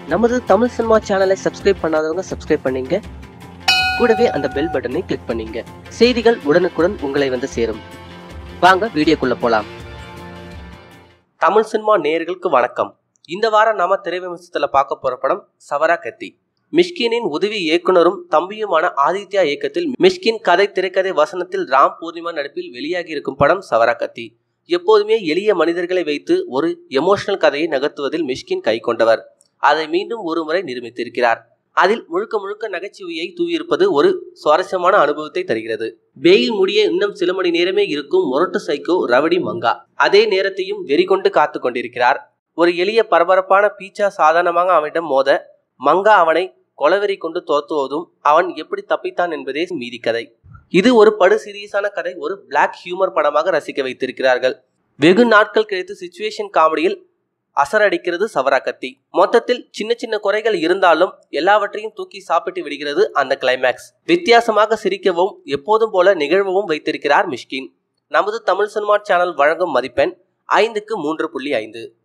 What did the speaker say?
நமது தமிழ் சினிமா சேனலை சப்ஸ்கிரைப் பண்ணாதவங்க சப்ஸ்கிரைப் பண்ணீங்க கூடவே அந்த பெல் பட்டனை கிளிக் பண்ணீங்க செய்திகள் உடனுக்குடன் உங்களை வந்து சேரும் வாங்க வீடியோக்குள்ள போலாம் தமிழ் சினிமா நேயர்களுக்கு வணக்கம் இந்த வாரம் நாம திரைவிமர்சனத்துல பார்க்க போற படம் சவரா கத்தி மிஷ்கினின் உதவி இயக்குனரும் தம்பியுமான ஆதித்யா இயக்கத்தில் மிஷ்கின் கதை திரைக்கதை வசனத்தில் ராம் பூர்ணிமா நடிப்பில் வெளியாகி இருக்கும் படம் சவரா கத்தி எப்போதுமே எளிய மனிதர்களை வைத்து ஒரு எமோஷனல் கதையை நகர்த்துவதில் மிஷ்கின் கை கொண்டவர் அதை மீண்டும் ஒரு முறை நிரூபித்திருக்கிறார் அதில் முழுக்க முழுக்க நகைச்சுவையை தூவியிருப்பது ஒரு சுவாரஸ்யமான அனுபவத்தை தருகிறது வெயில் முடிய இன்னும் சில மணி நேரமே இருக்கும் முரட்டு சைக்கோ ரவடி மங்கா அதே நேரத்தையும் வெறிகொண்டு காத்து கொண்டிருக்கிறார் ஒரு எளிய பரபரப்பான பீச்சா சாதாரணமாக அவனிடம் மோத மங்கா அவனை கொலவெறி கொண்டு துரத்துவதும் அவன் எப்படி தப்பித்தான் என்பதே மீதி கதை இது ஒரு படு சீரியஸான கதை ஒரு பிளாக் ஹியூமர் படமாக ரசிக்க வைத்திருக்கிறார்கள் வெகு நாட்கள் கழித்து சுச்சுவேஷன் காமெடியில் அசரடிக்கிறது சவரா கத்தி மொத்தத்தில் சின்ன சின்ன குறைகள் இருந்தாலும் எல்லாவற்றையும் தூக்கி சாப்பிட்டு விடுகிறது அந்த கிளைமேக்ஸ் வித்தியாசமாக சிரிக்கவும் எப்போதும் போல நிகழ்வும் வைத்திருக்கிறார் மிஷ்கின் நமது தமிழ் சினிமா சேனல் வழங்கும் மதிப்பெண் ஐந்துக்கு மூன்று புள்ளி ஐந்து